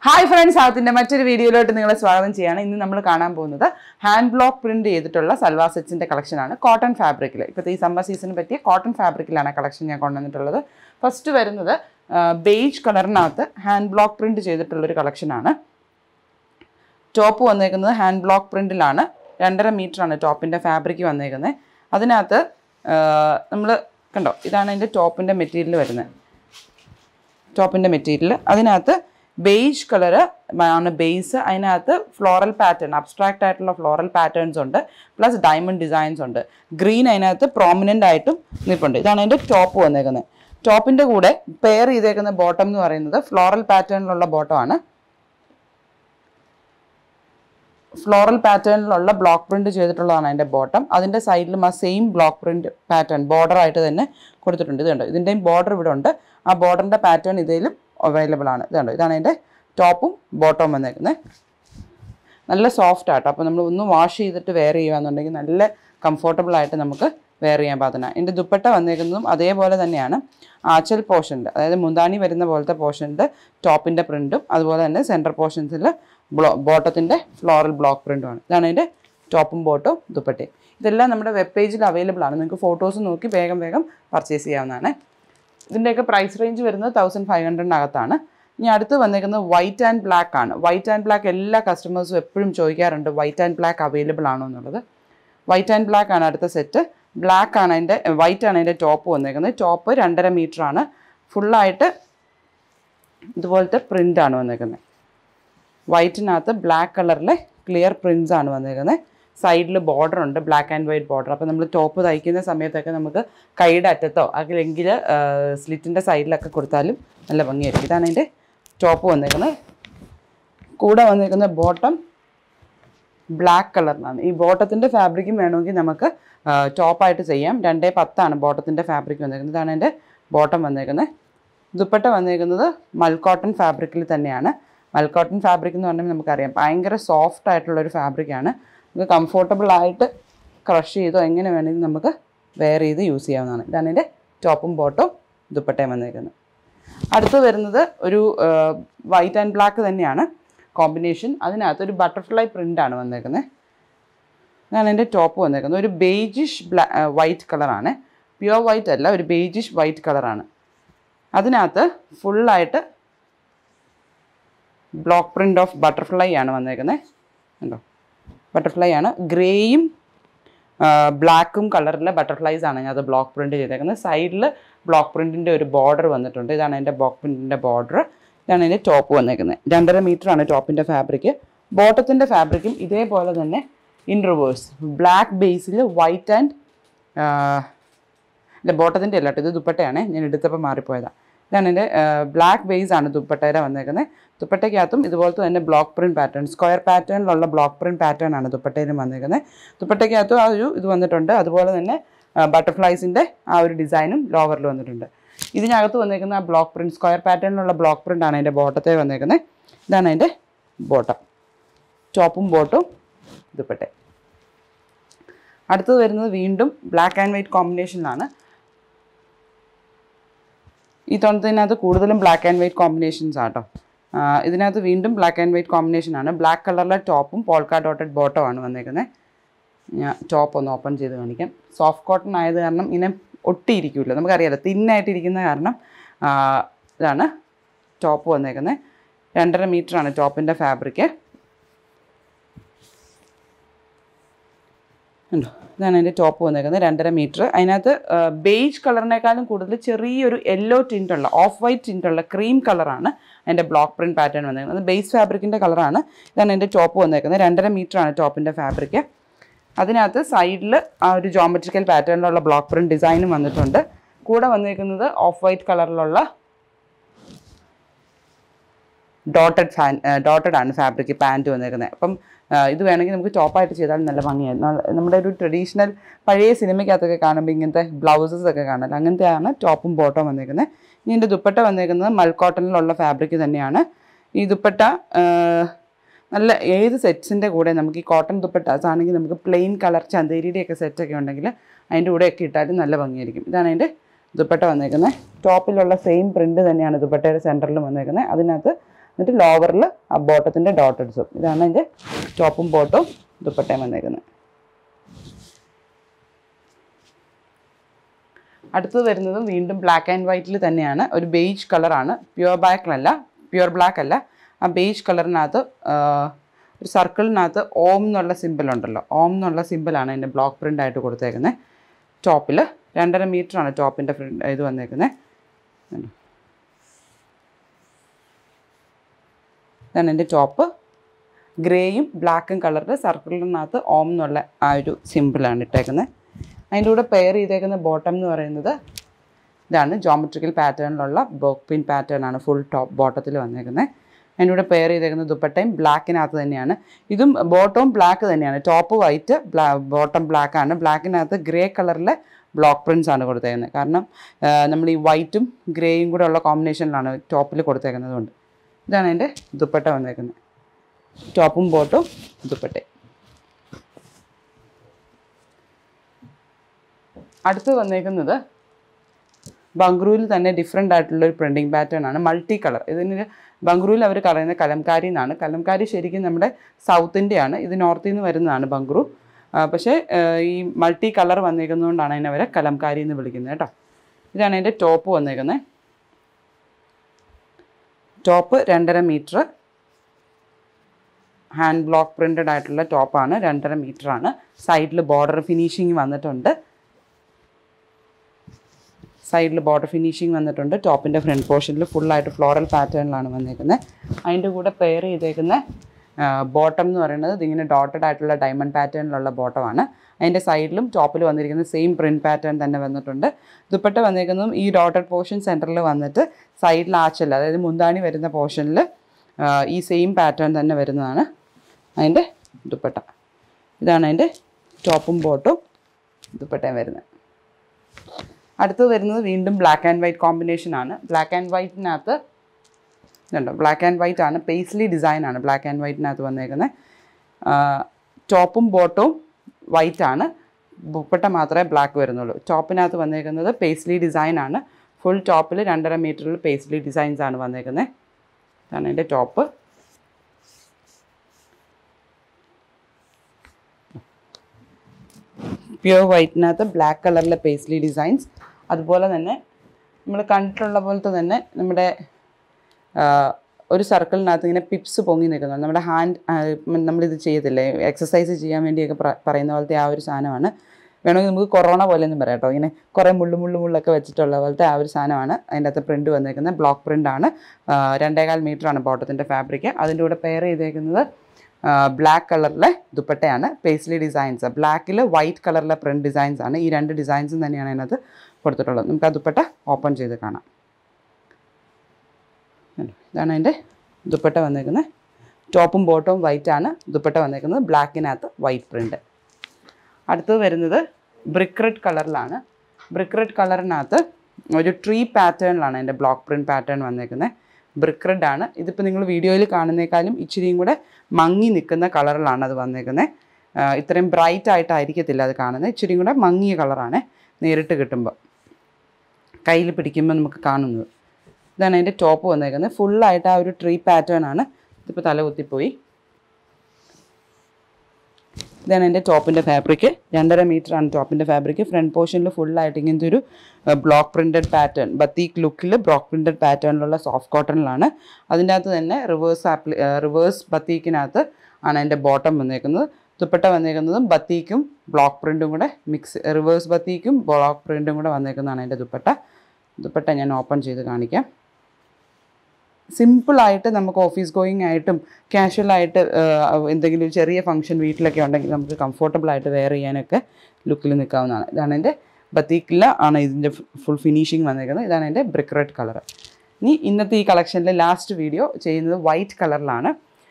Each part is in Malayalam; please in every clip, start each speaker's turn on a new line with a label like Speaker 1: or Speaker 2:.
Speaker 1: ഹായ് ഫ്രണ്ട്സ് ആകത്തിന്റെ മറ്റൊരു വീഡിയോയിലോട്ട് നിങ്ങളെ സ്വാഗതം ചെയ്യാണ് ഇന്ന് നമ്മൾ കാണാൻ പോകുന്നത് ഹാൻഡ് ബ്ലോക്ക് പ്രിന്റ് ചെയ്തിട്ടുള്ള സൽവാർ സെറ്റ്സിന്റെ കളക്ഷനാണ് കോട്ടൺ ഫാബ്രിക്കിൽ ഇപ്പോഴത്തെ ഈ സമ്മർ സീസണിന് പറ്റിയ കോട്ടൺ ഫാബ്രിക്കിലാണ് കളക്ഷൻ ഞാൻ കൊണ്ടുവന്നിട്ടുള്ളത് ഫസ്റ്റ് വരുന്നത് ബേജ് കളറിനകത്ത് ഹാൻഡ് ബ്ലോക്ക് പ്രിന്റ് ചെയ്തിട്ടുള്ളൊരു കളക്ഷനാണ് ടോപ്പ് വന്നേക്കുന്നത് ഹാൻഡ് ബ്ലോക്ക് പ്രിന്റിലാണ് രണ്ടര മീറ്ററാണ് ടോപ്പിൻ്റെ ഫാബ്രിക് വന്നേക്കുന്നത് അതിനകത്ത് നമ്മൾ കണ്ടോ ഇതാണ് അതിൻ്റെ ടോപ്പിൻ്റെ മെറ്റീരിയൽ വരുന്നത് ടോപ്പിൻ്റെ മെറ്റീരിയൽ അതിനകത്ത് ബേജ് കളർ ആണ് ബേസ് അതിനകത്ത് ഫ്ലോറൽ പാറ്റേൺ അബ്സ്ട്രാക്റ്റ് ആയിട്ടുള്ള ഫ്ലോറൽ പാറ്റേൺസ് ഉണ്ട് പ്ലസ് ഡയമണ്ട് ഡിസൈൻസ് ഉണ്ട് ഗ്രീൻ അതിനകത്ത് പ്രോമിനൻ്റ് ആയിട്ടും നിൽപ്പുണ്ട് ഇതാണ് അതിൻ്റെ ടോപ്പ് വന്നേക്കുന്നത് ടോപ്പിൻ്റെ കൂടെ പെയർ ചെയ്തേക്കുന്ന ബോട്ടം എന്ന് പറയുന്നത് ഫ്ലോറൽ പാറ്റേണിലുള്ള ബോട്ടമാണ് ഫ്ലോറൽ പാറ്റേണിലുള്ള ബ്ലോക്ക് പ്രിന്റ് ചെയ്തിട്ടുള്ളതാണ് അതിൻ്റെ ബോട്ടം അതിൻ്റെ സൈഡിലും ആ same block print pattern border ആയിട്ട് തന്നെ കൊടുത്തിട്ടുണ്ട് ഇത് കണ്ടോ ഇതിൻ്റെയും ബോർഡർ ഇവിടെ ഉണ്ട് ആ ബോർഡറിൻ്റെ പാറ്റേൺ ഇതിലും അവൈലബിൾ ആണ് ഇത് കണ്ടോ ഇതാണ് അതിൻ്റെ ടോപ്പും ബോട്ടവും വന്നേക്കുന്നത് നല്ല സോഫ്റ്റ് ആട്ടോ അപ്പോൾ നമ്മൾ ഒന്ന് വാഷ് ചെയ്തിട്ട് വെയർ ചെയ്യുകയാണെന്നുണ്ടെങ്കിൽ നല്ല കംഫർട്ടബിൾ ആയിട്ട് നമുക്ക് വെയർ ചെയ്യാൻ പാകത്തിന് എൻ്റെ ദുപ്പട്ട വന്നേക്കുന്നതും അതേപോലെ തന്നെയാണ് ആച്ചൽ പോർഷനിൽ അതായത് മുന്താണി വരുന്ന പോലത്തെ പോർഷനിൽ ടോപ്പിൻ്റെ പ്രിൻറ്റും അതുപോലെ തന്നെ സെൻറ്റർ പോർഷൻസിൽ ബ്ലോ ബോട്ടത്തിൻ്റെ ഫ്ലോറൽ ബ്ലോക്ക് പ്രിൻറ്റുമാണ് ഇതാണ് അതിൻ്റെ ടോപ്പും ബോട്ടും ദുപ്പട്ടയും ഇതെല്ലാം നമ്മുടെ വെബ് പേജിൽ അവൈലബിൾ ആണ് നിങ്ങൾക്ക് ഫോട്ടോസ് നോക്കി വേഗം വേഗം പർച്ചേസ് ചെയ്യാവുന്നതാണ് ഇതിൻ്റെയൊക്കെ പ്രൈസ് റേഞ്ച് വരുന്നത് തൗസൻഡ് ഫൈവ് ഹൺഡ്രഡിനകത്താണ് ഇനി അടുത്ത് വന്നേക്കുന്നത് വൈറ്റ് ആൻഡ് ബ്ലാക്ക് ആണ് വൈറ്റ് ആൻഡ് ബ്ലാക്ക് എല്ലാ കസ്റ്റമേഴ്സും എപ്പോഴും ചോദിക്കാറുണ്ട് വൈറ്റ് ആൻഡ് ബ്ലാക്ക് അവൈലബിൾ ആണോ എന്നുള്ളത് വൈറ്റ് ആൻഡ് ബ്ലാക്ക് ആണ് അടുത്ത സെറ്റ് ബ്ലാക്ക് ആണ് അതിൻ്റെ വൈറ്റ് ആണ് അതിൻ്റെ ടോപ്പ് വന്നേക്കുന്നത് ടോപ്പ് രണ്ടര മീറ്റർ ആണ് ഫുള്ളായിട്ട് ഇതുപോലത്തെ പ്രിൻ്റ് ആണ് വന്നേക്കുന്നത് വൈറ്റിനകത്ത് ബ്ലാക്ക് കളറിലെ ക്ലിയർ പ്രിൻസ് ആണ് വന്നേക്കുന്നത് സൈഡിൽ ബോർഡർ ഉണ്ട് ബ്ലാക്ക് ആൻഡ് വൈറ്റ് ബോർഡർ അപ്പോൾ നമ്മൾ ടോപ്പ് തയ്ക്കുന്ന സമയത്തൊക്കെ നമുക്ക് കൈയുടെ അറ്റത്തോ അല്ലെങ്കിൽ സ്ലിറ്റിൻ്റെ സൈഡിലൊക്കെ കൊടുത്താലും നല്ല ഭംഗിയായിരിക്കും ഇതാണ് അതിൻ്റെ ടോപ്പ് വന്നേക്കുന്നത് കൂടെ വന്നേക്കുന്ന ബോട്ടം ബ്ലാക്ക് കളറിലാണ് ഈ ബോട്ടത്തിൻ്റെ ഫാബ്രിക്കും വേണമെങ്കിൽ നമുക്ക് ടോപ്പായിട്ട് ചെയ്യാം രണ്ടേ പത്താണ് ബോട്ടത്തിൻ്റെ ഫാബ്രിക് വന്നേക്കുന്നത് ഇതാണ് എൻ്റെ ബോട്ടം വന്നേക്കുന്നത് ദുപ്പട്ട വന്നേക്കുന്നത് മൽക്കോട്ടൺ ഫാബ്രിക്കിൽ തന്നെയാണ് മൽക്കോട്ടൺ ഫാബ്രിക് എന്ന് പറഞ്ഞാൽ നമുക്കറിയാം ഭയങ്കര സോഫ്റ്റ് ആയിട്ടുള്ളൊരു ഫാബ്രിക്കാണ് നമുക്ക് കംഫർട്ടബിൾ ആയിട്ട് ക്രഷ് ചെയ്തോ എങ്ങനെ വേണമെങ്കിലും നമുക്ക് വെയർ ചെയ്ത് യൂസ് ചെയ്യാവുന്നതാണ് ഇതാണ് എൻ്റെ ടോപ്പും ബോട്ടും ദുപ്പട്ടയും വന്നേക്കുന്നത് അടുത്ത് വരുന്നത് ഒരു വൈറ്റ് ആൻഡ് ബ്ലാക്ക് തന്നെയാണ് കോമ്പിനേഷൻ അതിനകത്ത് ഒരു ബട്ടർഫ്ലൈ പ്രിൻ്റാണ് വന്നേക്കുന്നത് ഇതാണ് എൻ്റെ ടോപ്പ് വന്നേക്കുന്നത് ഒരു ബേജിഷ് ബ്ലാ വൈറ്റ് കളറാണ് പ്യുവർ വൈറ്റ് അല്ല ഒരു ബേജിഷ് വൈറ്റ് കളറാണ് അതിനകത്ത് ഫുള്ളായിട്ട് ബ്ലോക്ക് പ്രിൻ്റ് ഓഫ് ബട്ടർഫ്ലൈ ആണ് വന്നേക്കുന്നത് കണ്ടോ ബട്ടർഫ്ലൈ ആണ് ഗ്രേയും ബ്ലാക്കും കളറിലെ ബട്ടർഫ്ലൈസ് ആണ് അത് ബ്ലോക്ക് പ്രിൻറ്റ് ചെയ്തേക്കുന്നത് സൈഡിൽ ബ്ലോക്ക് പ്രിൻറ്റിൻ്റെ ഒരു ബോർഡർ വന്നിട്ടുണ്ട് ഇതാണ് എൻ്റെ ബ്ലോക്ക് പ്രിൻറ്റിൻ്റെ ബോർഡർ ഇതാണ് എൻ്റെ ടോപ്പ് വന്നേക്കുന്നത് രണ്ടര മീറ്റർ ആണ് ടോപ്പിൻ്റെ ഫാബ്രിക് ബോട്ടത്തിൻ്റെ ഫാബ്രിക്കും ഇതേപോലെ തന്നെ ഇൻ റിവേഴ്സ് ബ്ലാക്ക് ബേസിൽ വൈറ്റ് ആൻഡ് ഇല്ല ബോട്ടത്തിൻ്റെ അല്ല കേട്ടോ ഇത് ദുപ്പട്ടയാണ് ഞാൻ എടുത്തപ്പോൾ മാറിപ്പോയതാണ് ഇതാണ് എൻ്റെ ബ്ലാക്ക് ബേസ് ആണ് ദുപ്പട്ടയുടെ വന്നേക്കുന്നത് ദുപ്പട്ടയ്ക്കകത്തും ഇതുപോലത്തെ തന്നെ ബ്ലോക്ക് പ്രിൻറ്റ് പാറ്റേൺ സ്ക്വയർ പാറ്റേണിലുള്ള ബ്ലോക്ക് പ്രിൻറ്റ് പാറ്റേൺ ആണ് ദുപ്പട്ടയിലും വന്നേക്കുന്നത് ദുപ്പട്ടയ്ക്കകത്തും ആ ഒരു ഇത് വന്നിട്ടുണ്ട് അതുപോലെ തന്നെ ബട്ടർഫ്ലൈസിൻ്റെ ആ ഒരു ഡിസൈനും ലോവറിൽ വന്നിട്ടുണ്ട് ഇതിനകത്ത് വന്നേക്കുന്ന ആ ബ്ലോക്ക് പ്രിൻറ്റ് സ്ക്വയർ പാറ്റേണിലുള്ള ബ്ലോക്ക് പ്രിൻ്റ് ആണ് അതിൻ്റെ ബോട്ടത്തെ വന്നേക്കുന്നത് ഇതാണ് അതിൻ്റെ ബോട്ടം ടോപ്പും ബോട്ടും ദുപ്പട്ട അടുത്തത് വരുന്നത് വീണ്ടും ബ്ലാക്ക് ആൻഡ് വൈറ്റ് കോമ്പിനേഷനിലാണ് ഈ തോന്നത്തിനകത്ത് കൂടുതലും ബ്ലാക്ക് ആൻഡ് വൈറ്റ് കോമ്പിനേഷൻസ് ആട്ടോ ഇതിനകത്ത് വീണ്ടും ബ്ലാക്ക് ആൻഡ് വൈറ്റ് കോമ്പിനേഷൻ ആണ് ബ്ലാക്ക് കളറിലെ ടോപ്പും പോൾക്കാ ഡോട്ടഡ് ബോട്ടം ആണ് വന്നേക്കുന്നത് ഞാൻ ടോപ്പ് ഒന്ന് ഓപ്പൺ ചെയ്ത് കാണിക്കാം സോഫ്റ്റ് കോട്ടൺ ആയത് കാരണം ഇങ്ങനെ ഒട്ടിയിരിക്കില്ല നമുക്കറിയാലോ തിന്നായിട്ടിരിക്കുന്ന കാരണം ഇതാണ് ടോപ്പ് വന്നേക്കുന്നത് രണ്ടര മീറ്റർ ആണ് ടോപ്പിൻ്റെ ഫാബ്രിക് ഉണ്ടോ ഇതാണ് അതിൻ്റെ ടോപ്പ് വന്നേക്കുന്നത് രണ്ടര മീറ്റർ അതിനകത്ത് ബേജ് കളറിനേക്കാളും കൂടുതൽ ചെറിയൊരു യെല്ലോ ടിൻറ്റുള്ള ഓഫ് വൈറ്റ് ടിൻറ്റുള്ള ക്രീം കളറാണ് അതിൻ്റെ ബ്ലോക്ക് പ്രിൻറ്റ് പാറ്റേൺ വന്നേക്കുന്നത് അത് ബേസ് ഫാബ്രിക്കിൻ്റെ കളറാണ് ഇതാണ് എൻ്റെ ടോപ്പ് വന്നേക്കുന്നത് രണ്ടര മീറ്റർ ആണ് ടോപ്പിൻ്റെ ഫാബ്രിക് അതിനകത്ത് സൈഡിൽ ആ ഒരു ജോമെട്രിക്കൽ പാറ്റേണിലുള്ള ബ്ലോക്ക് പ്രിൻറ്റ് ഡിസൈനും വന്നിട്ടുണ്ട് കൂടെ വന്നേക്കുന്നത് ഓഫ് വൈറ്റ് കളറിലുള്ള ഡോട്ടഡ് ഫാൻ ഡോട്ടഡ് ആണ് ഫാബ്രിക് പാൻറ്റ് വന്നേക്കുന്നത് അപ്പം ഇത് വേണമെങ്കിൽ നമുക്ക് ടോപ്പായിട്ട് ചെയ്താൽ നല്ല ഭംഗിയായിരുന്നു നമ്മുടെ ഒരു ട്രഡീഷണൽ പഴയ സിനിമയ്ക്കകത്തൊക്കെ കാണുമ്പോൾ ഇങ്ങനത്തെ ബ്ലൗസസ് ഒക്കെ കാണാമല്ലോ അങ്ങനത്തെയാണ് ടോപ്പും ബോട്ടവും വന്നേക്കുന്നത് ഇനി എൻ്റെ ദുപ്പട്ട വന്നേക്കുന്നത് മൽക്കോട്ടണിലുള്ള ഫാബ്രിക് തന്നെയാണ് ഈ ദുപ്പട്ട നല്ല ഏത് സെറ്റ്സിൻ്റെ കൂടെ നമുക്ക് ഈ കോട്ടൺ ദുപ്പട്ടാസ് ആണെങ്കിൽ നമുക്ക് പ്ലെയിൻ കളർ ചന്തേരിയുടെയൊക്കെ സെറ്റൊക്കെ ഉണ്ടെങ്കിൽ അതിൻ്റെ കൂടെയൊക്കെ ഇട്ടാലും നല്ല ഭംഗിയായിരിക്കും ഇതാണ് അതിൻ്റെ ദുപ്പട്ട വന്നേക്കുന്നത് ടോപ്പിലുള്ള സെയിം പ്രിൻ്റ് തന്നെയാണ് ദുപ്പട്ടയുടെ സെൻറ്ററിൽ വന്നേക്കുന്നത് അതിനകത്ത് എന്നിട്ട് ലോവറിൽ ആ ബോട്ടത്തിൻ്റെ ഡോട്ടഡ്സും ഇതാണ് അതിൻ്റെ ടോപ്പും ബോട്ടും ദുപ്പട്ടയും വന്നേക്കുന്നത് അടുത്തത് വരുന്നതും വീണ്ടും ബ്ലാക്ക് ആൻഡ് വൈറ്റിൽ തന്നെയാണ് ഒരു ബേജ് കളറാണ് പ്യുവർ ബ്ലാക്ക് അല്ല പ്യുവർ ബ്ലാക്ക് അല്ല ആ ബേജ് കളറിനകത്ത് ഒരു സർക്കിളിനകത്ത് ഓം എന്നുള്ള സിമ്പിൾ ഉണ്ടല്ലോ ഓം എന്നുള്ള സിമ്പിളാണ് അതിൻ്റെ ബ്ലോക്ക് പ്രിൻ്റ് ആയിട്ട് കൊടുത്തേക്കുന്നത് ടോപ്പിൽ രണ്ടര മീറ്ററാണ് ടോപ്പിൻ്റെ ഫ്രണ്ട് ഇത് വന്നേക്കുന്നത് ഇതാണ് എൻ്റെ ടോപ്പ് ഗ്രേയും ബ്ലാക്കും കളറിൽ സർക്കിളിനകത്ത് ഓം എന്നുള്ള ആ ഒരു സിമ്പിളാണ് ഇട്ടേക്കുന്നത് അതിൻ്റെ കൂടെ പെയർ ചെയ്തേക്കുന്ന ബോട്ടം എന്ന് പറയുന്നത് ഇതാണ് ജോമെട്രിക്കൽ പാറ്റേണിലുള്ള ബോക്ക് പിൻ പാറ്റേൺ ആണ് ഫുൾ ടോപ്പ് ബോട്ടത്തിൽ വന്നേക്കുന്നത് അതിൻ്റെ കൂടെ പെയർ ചെയ്തേക്കുന്ന ദുപ്പട്ടയും ബ്ലാക്കിനകത്ത് തന്നെയാണ് ഇതും ബോട്ടവും ബ്ലാക്ക് തന്നെയാണ് ടോപ്പ് വൈറ്റ് ബ്ലാ ബോട്ടം ബ്ലാക്ക് ആണ് ബ്ലാക്കിനകത്ത് ഗ്രേ കളറിലെ ബ്ലോക്ക് പ്രിൻസ് ആണ് കൊടുത്തേക്കുന്നത് കാരണം ആ, നമ്മൾ ഈ വൈറ്റും ഗ്രേയും കൂടെ ഉള്ള കോമ്പിനേഷനിലാണ് ടോപ്പിൽ കൊടുത്തേക്കുന്നത് കൊണ്ട് ഇതാണ് എൻ്റെ ദുപ്പട്ട വന്നേക്കുന്നത് ടോപ്പും ബോട്ടും ദുപ്പട്ടയും അടുത്ത് വന്നേക്കുന്നത് ബംഗ്രൂവിൽ തന്നെ ഡിഫറെൻ്റ് ആയിട്ടുള്ള ഒരു പ്രിൻറ്റിങ് പാറ്റേൺ ആണ് മൾട്ടി കളർ ഇതിന് ബംഗ്രൂവിൽ അവർ പറയുന്നത് കലംകാരി എന്നാണ് കലംകാരി ശരിക്കും നമ്മുടെ സൗത്ത് ഇന്ത്യയാണ് ഇത് നോർത്തിൽ നിന്ന് വരുന്നതാണ് ബംഗ്രു ആ, പക്ഷേ ആ, ഈ മൾട്ടി കളർ വന്നേക്കുന്നതുകൊണ്ടാണ് അതിനെ അവരെ കലംകാരി എന്ന് വിളിക്കുന്നത് കേട്ടോ ഇതാണ് അതിൻ്റെ ടോപ്പ് വന്നേക്കുന്നത് ടോപ്പ് രണ്ടര മീറ്റർ ഹാൻഡ് ബ്ലോക്ക് പ്രിൻറ്റഡ് ആയിട്ടുള്ള ടോപ്പാണ് രണ്ടര മീറ്ററാണ് സൈഡിൽ ബോർഡർ ഫിനിഷിങ് വന്നിട്ടുണ്ട് സൈഡിൽ ബോർഡർ ഫിനിഷിങ് വന്നിട്ടുണ്ട് ടോപ്പിൻ്റെ ഫ്രണ്ട് പോർഷനിൽ ഫുള്ളായിട്ട് ഫ്ലോറൽ പാറ്റേണിലാണ് വന്നേക്കുന്നത് അതിൻ്റെ കൂടെ പെയർ ചെയ്തേക്കുന്ന ബോട്ടം എന്ന് പറയുന്നത് ഇതിങ്ങനെ ഡോട്ടഡ് ആയിട്ടുള്ള ഡയമണ്ട് പാറ്റേണിലുള്ള ബോട്ടമാണ് അതിൻ്റെ സൈഡിലും ടോപ്പിൽ വന്നിരിക്കുന്ന സെയിം പ്രിൻറ്റ് പാറ്റേൺ തന്നെ വന്നിട്ടുണ്ട് ദുപ്പട്ട വന്നേക്കുന്നതും ഈ ഡോട്ടഡ് പോർഷൻ സെൻറ്ററിൽ വന്നിട്ട് സൈഡിൽ ആച്ചല്ല അതായത് മുന്താണി വരുന്ന പോർഷനിൽ ഈ സെയിം പാറ്റേൺ തന്നെ വരുന്നതാണ് അതിൻ്റെ ദുപ്പട്ട ഇതാണ് അതിൻ്റെ ടോപ്പും ബോട്ടും ദുപ്പട്ടയും വരുന്നത് അടുത്തത് വരുന്നത് വീണ്ടും ബ്ലാക്ക് ആൻഡ് വൈറ്റ് കോമ്പിനേഷൻ ആണ് ബ്ലാക്ക് ആൻഡ് വൈറ്റിനകത്ത് ഇതുണ്ടോ ബ്ലാക്ക് ആൻഡ് വൈറ്റ് ആണ് പേസ്ലി ഡിസൈൻ ആണ് ബ്ലാക്ക് ആൻഡ് വൈറ്റിനകത്ത് വന്നേക്കുന്നത് ടോപ്പും ബോട്ടവും വൈറ്റ് ആണ് ദുപ്പട്ട മാത്രമേ ബ്ലാക്ക് വരുന്നുള്ളൂ ടോപ്പിനകത്ത് വന്നേക്കുന്നത് പേസ്ലി ഡിസൈൻ ആണ് ഫുൾ ടോപ്പിൽ രണ്ടര മീറ്ററിൽ പേസ്ലി ഡിസൈൻസ് ആണ് വന്നേക്കുന്നത് ഇതാണ് എൻ്റെ ടോപ്പ് പ്യുവർ വൈറ്റിനകത്ത് ബ്ലാക്ക് കളറിലെ പേസ്ലി ഡിസൈൻസ് അതുപോലെ തന്നെ നമ്മൾ കണ്ടിട്ടുള്ള പോലത്തെ തന്നെ നമ്മുടെ ആ, ഒരു സർക്കിളിനകത്ത് ഇങ്ങനെ പിപ്സ് പൊങ്ങി നിൽക്കുന്നു നമ്മുടെ ഹാൻഡ് നമ്മളിത് ചെയ്യത്തില്ലേ എക്സസൈസ് ചെയ്യാൻ വേണ്ടിയൊക്കെ പ്ര- പറയുന്ന പോലത്തെ ആ ഒരു സാധനമാണ് വേണമെങ്കിൽ നമുക്ക് കൊറോണ പോലെ ഒന്നും പറയാം കേട്ടോ ഇങ്ങനെ കുറേ മുള്ളു മുള്ളു മുള്ളൊക്കെ വെച്ചിട്ടുള്ള പോലത്തെ ആ ഒരു സാധനമാണ് അതിൻ്റെ അകത്ത് പ്രിൻറ്റ് വന്നേക്കുന്നത് ബ്ലോക്ക് പ്രിൻ്റ് ആണ് ആ, രണ്ടേകാൽ മീറ്റർ ആണ് ബോട്ടത്തിൻ്റെ ഫാബ്രിക് അതിൻ്റെ കൂടെ പെയർ ചെയ്തേക്കുന്നത് ബ്ലാക്ക് കളറിലെ ദുപ്പട്ടയാണ് പേസ്ലി ഡിസൈൻസ് ബ്ലാക്കിൽ വൈറ്റ് കളറിലെ പ്രിൻറ്റ് ഡിസൈൻസ് ആണ് ഈ രണ്ട് ഡിസൈൻസും തന്നെയാണ് അതിനകത്ത് കൊടുത്തിട്ടുള്ളത് നമുക്ക് ആ ദുപ്പട്ട ഓപ്പൺ ചെയ്ത് കാണാം കണ്ടോ? ഇതാണ് അതിൻ്റെ ദുപ്പട്ട വന്നേക്കുന്നത് ടോപ്പും ബോട്ടവും വൈറ്റ് ആണ് ദുപ്പട്ട വന്നേക്കുന്നത് ബ്ലാക്കിനകത്ത് വൈറ്റ് പ്രിൻറ്റ് അടുത്തത് വരുന്നത് ബ്രിക്ക് റെഡ് കളറിലാണ് ബ്രിക്ക് റെഡ് കളറിനകത്ത് ഒരു ട്രീ പാറ്റേണിലാണ് അതിൻ്റെ ബ്ലോക്ക് പ്രിൻറ്റ് പാറ്റേൺ വന്നേക്കുന്നത് ബ്രിക്ക് റെഡ് ആണ് ഇതിപ്പോൾ നിങ്ങൾ വീഡിയോയിൽ കാണുന്നേക്കാളും ഇച്ചിരിയും കൂടെ മങ്ങി നിൽക്കുന്ന കളറിലാണ് അത് വന്നേക്കുന്നത് ഇത്രയും ബ്രൈറ്റ് ആയിട്ടായിരിക്കത്തില്ല അത് കാണുന്നത് ഇച്ചിരിയും കൂടെ മങ്ങിയ കളറാണ് നേരിട്ട് കിട്ടുമ്പോൾ കയ്യിൽ പിടിക്കുമ്പോൾ നമുക്ക് കാണുന്നത് ഇതാണ് അതിൻ്റെ ടോപ്പ് വന്നേക്കുന്നത് ഫുള്ളായിട്ട് ആ ഒരു ട്രീ പാറ്റേൺ ആണ് ഇതിപ്പോൾ തല കുത്തിപ്പോയി ഇതാണ് എൻ്റെ ടോപ്പിൻ്റെ ഫാബ്രിക് രണ്ടര മീറ്റർ ആണ് ടോപ്പിൻ്റെ ഫാബ്രിക് ഫ്രണ്ട് പോർഷനിൽ ഫുള്ളായിട്ട് ഇങ്ങനത്തെ ഒരു ബ്ലോക്ക് പ്രിൻറ്റഡ് പാറ്റേൺ ബത്തീക്ക് ലുക്കിൽ ബ്ലോക്ക് പ്രിൻറ്റഡ് പാറ്റേണിലുള്ള സോഫ്റ്റ് കോട്ടണിലാണ് അതിൻ്റെ അകത്ത് തന്നെ റിവേഴ്സ് ആപ്ലി റിവേഴ്സ് ബത്തീക്കിനകത്ത് ആണ് എൻ്റെ ബോട്ടം വന്നേക്കുന്നത് ദുപ്പട്ട വന്നേക്കുന്നതും ബത്തീക്കും ബ്ലോക്ക് പ്രിൻറ്റും കൂടെ മിക്സ് റിവേഴ്സ് ബത്തീക്കും ബ്ലോക്ക് പ്രിൻറ്റും കൂടെ വന്നേക്കുന്നതാണ് എൻ്റെ ദുപ്പട്ട ദുപ്പട്ട ഞാൻ ഓപ്പൺ ചെയ്ത് കാണിക്കാം സിമ്പിളായിട്ട് നമുക്ക് ഓഫീസ് ഗോയിങ് ആയിട്ടും കാഷ്വലായിട്ട് എന്തെങ്കിലും ഒരു ചെറിയ ഫംഗ്ഷൻ വീട്ടിലൊക്കെ ഉണ്ടെങ്കിൽ നമുക്ക് കംഫർട്ടബിൾ ആയിട്ട് വെയർ ചെയ്യാനൊക്കെ ലുക്കിൽ നിൽക്കാവുന്നതാണ് ഇതാണ് എൻ്റെ ബത്തീക്കില ആണ് ഇതിൻ്റെ ഫുൾ ഫിനിഷിങ് വന്നേക്കുന്നത് ഇതാണ് എൻ്റെ ബ്രിക്ക് റെഡ് കളർ ഇനി ഇന്നത്തെ ഈ കളക്ഷനിലെ ലാസ്റ്റ് വീഡിയോ ചെയ്യുന്നത് വൈറ്റ് കളറിലാണ്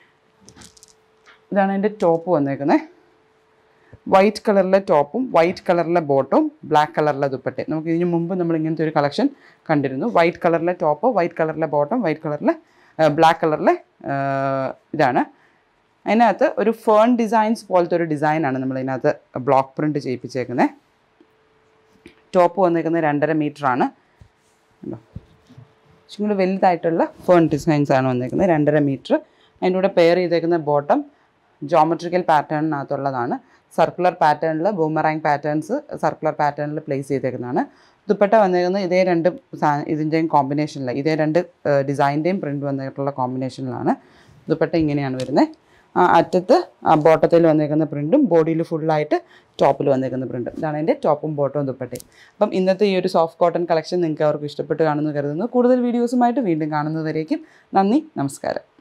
Speaker 1: ഇതാണ് എൻ്റെ ടോപ്പ് വന്നേക്കുന്നത് വൈറ്റ് കളറിലെ ടോപ്പും വൈറ്റ് കളറിലെ ബോട്ടും ബ്ലാക്ക് കളറിലെ ദുപ്പട്ടയും നമുക്ക് ഇതിന് മുമ്പ് നമ്മൾ ഇങ്ങനത്തെ ഒരു കളക്ഷൻ കണ്ടിരുന്നു വൈറ്റ് കളറിലെ ടോപ്പ് വൈറ്റ് കളറിലെ ബോട്ടം വൈറ്റ് കളറിലെ ബ്ലാക്ക് കളറിലെ ഇതാണ് അതിനകത്ത് ഒരു ഫേൺ ഡിസൈൻസ് പോലത്തെ ഒരു ഡിസൈനാണ് നമ്മൾ ഇതിനകത്ത് ബ്ലോക്ക് പ്രിൻറ്റ് ചെയ്യിപ്പിച്ചേക്കുന്നത് ടോപ്പ് വന്നേക്കുന്നത് രണ്ടര മീറ്റർ ആണ് കുറച്ചും കൂടി വലുതായിട്ടുള്ള ഫേൺ ഡിസൈൻസ് ആണ് വന്നേക്കുന്നത് രണ്ടര മീറ്റർ അതിൻ്റെ കൂടെ പെയർ ചെയ്തേക്കുന്ന ബോട്ടം ജോമെട്രിക്കൽ പാറ്റേണിനകത്തുള്ളതാണ് സർക്കുലർ പാറ്റേണിൽ ബൂമറാങ് പാറ്റേൺസ് സർക്കുലർ പാറ്റേണിൽ പ്ലേസ് ചെയ്തേക്കുന്നതാണ് ദുപ്പട്ട വന്നേക്കുന്നത് ഇതേ രണ്ട് സാ- ഇതിൻ്റെയും കോമ്പിനേഷനിൽ ഇതേ രണ്ട് ഡിസൈൻ്റെയും പ്രിൻറ്റ് വന്നിട്ടുള്ള കോമ്പിനേഷനിലാണ് ദുപ്പട്ട ഇങ്ങനെയാണ് വരുന്നത് ആ അറ്റത്ത് ആ ബോട്ടത്തിൽ വന്നേക്കുന്ന പ്രിൻറ്റും ബോഡിയിൽ ഫുള്ളായിട്ട് ടോപ്പിൽ വന്നേക്കുന്ന പ്രിൻറ്റും ഇതാണ് എൻ്റെ ടോപ്പും ബോട്ടവും ദുപ്പട്ടയും അപ്പം ഇന്നത്തെ ഈ ഒരു സോഫ്റ്റ് കോട്ടൺ കളക്ഷൻ നിങ്ങൾക്ക് അവർക്ക് ഇഷ്ടപ്പെട്ട് കാണുമെന്ന് കരുതുന്നു കൂടുതൽ വീഡിയോസുമായിട്ട് വീണ്ടും കാണുന്നവരേക്കും നന്ദി നമസ്കാരം